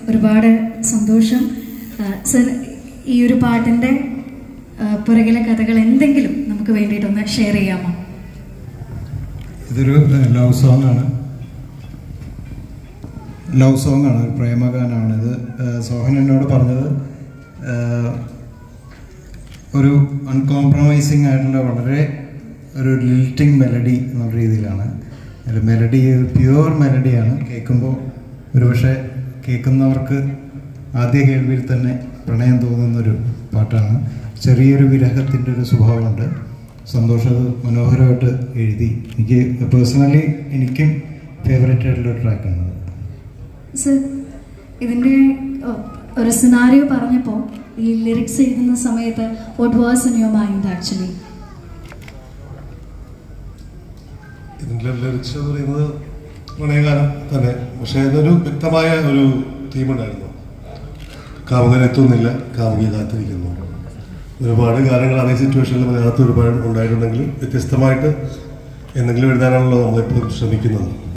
ഒരുപാട് സന്തോഷം ആ, സർ ഈ ഒരു പാട്ടിൻ്റെ ആ, പുറകിലെ കഥകൾ എന്തെങ്കിലും നമുക്ക് വേണ്ടിയിട്ടൊന്ന് ഷെയർ ചെയ്യാമോ ഇതൊരു ലവ് സോങ് ആണ് ലവ് സോങ് ആണ് ഒരു പ്രേമഗാനാണ് ഇത് ഏഹ് സോഹൻ എന്നോട് പറഞ്ഞത് ഏഹ് ഒരു അൺകോംപ്രമൈസിങ് ആയിട്ടുള്ള വളരെ ഒരു ലിൽറ്റിംഗ് മെലഡി എന്നുള്ള രീതിയിലാണ് ഒരു മെലഡി പ്യുവർ മെലഡിയാണ് കേൾക്കുമ്പോൾ ഒരുപക്ഷെ കേൾക്കുന്നവർക്ക് ആദ്യ കേൾവിയിൽ തന്നെ പ്രണയം തോന്നുന്നൊരു പാട്ടാണ് ചെറിയൊരു വിരഹത്തിൻ്റെ ഒരു സ്വഭാവമുണ്ട് സന്തോഷം അത് മനോഹരമായിട്ട് എഴുതി എനിക്ക് പേഴ്സണലി എനിക്കും ഫേവറേറ്റ് ആയിട്ടുള്ള ട്രാക്കാണ് സർ ഇതിൻ്റെ ഓ, ഒരു സിനാരിയോ പറഞ്ഞപ്പോൾ ഈ ലിറിക്സ് എഴുതുന്ന സമയത്ത് what was in your mind actually ഇതിൻ്റെ ലിറിക്സ് എന്ന് പറയുന്നത് പ്രണയകാലം തന്നെ പക്ഷേ ഇതൊരു വ്യക്തമായ ഒരു തീമുണ്ടായിരുന്നു കാമുകൻ എത്തുന്നില്ല കാമുകി കാത്തിരിക്കുന്നു ഒരുപാട് കാര്യങ്ങൾ അതേ സിറ്റുവേഷനിൽ അതിനകത്ത് ഒരുപാട് ഉണ്ടായിട്ടുണ്ടെങ്കിലും വ്യത്യസ്തമായിട്ട് എന്തെങ്കിലും എഴുതാനാണല്ലോ നമ്മളെപ്പോഴും ശ്രമിക്കുന്നത്